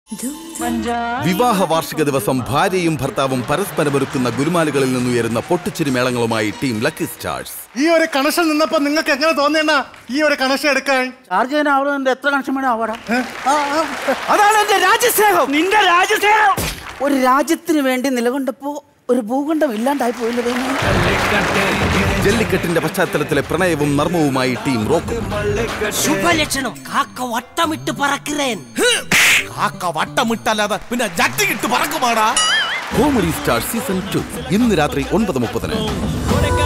വിവാഹ വാർഷിക ദിവസം ഭാര്യയും ഭർത്താവും പരസ്പരമൊരുക്കുന്ന ഗുരുമാലുകളിൽ നിന്നുയരുന്ന പൊട്ടിച്ചിരി മേളങ്ങളുമായി ടീം ലക്കി സ്റ്റാർസ് ഈ ഒരു കണക്ഷൻ നിന്നപ്പോ നിങ്ങൾക്ക് എങ്ങനെ തോന്നിയണ്ണ ഈ ഒരു കണക്ഷൻ എടുക്കാൻ ചാർജ് ചെയ്യാൻ ആവുന്നതിന്റെ എത്ര കണക്ഷൻ വേണം ആവാടാ അതാണ് എന്റെ രാജ്യസ്നേഹം നിന്റെ രാജ്യസ്നേഹം ഒരു രാജ്യത്തിന് വേണ്ടി നിലകൊണ്ടപ്പോ ഒരു ഭൂഖണ്ഡം ഇല്ലാണ്ടായി പോയില്ലേ ദൈവമേ? ജല്ലിക്കെട്ടിന്റെ പശ്ചാത്തലത്തിലെ പ്രണയവും നർമ്മവുമായി ടീം റോക്ക് ശുഭലക്ഷണം കാക്ക വട്ടമിട്ട് പറக்கிறേൻ കാക്ക വട്ടമിട്ടല്ലാതെ പിന്നെ ജട്ടിയിട്ട് പറക്കുമാടാ കോമഡി സ്റ്റാർ സീസൺ ടു ഇന്ന് രാത്രി ഒൻപത് മുപ്പതിന്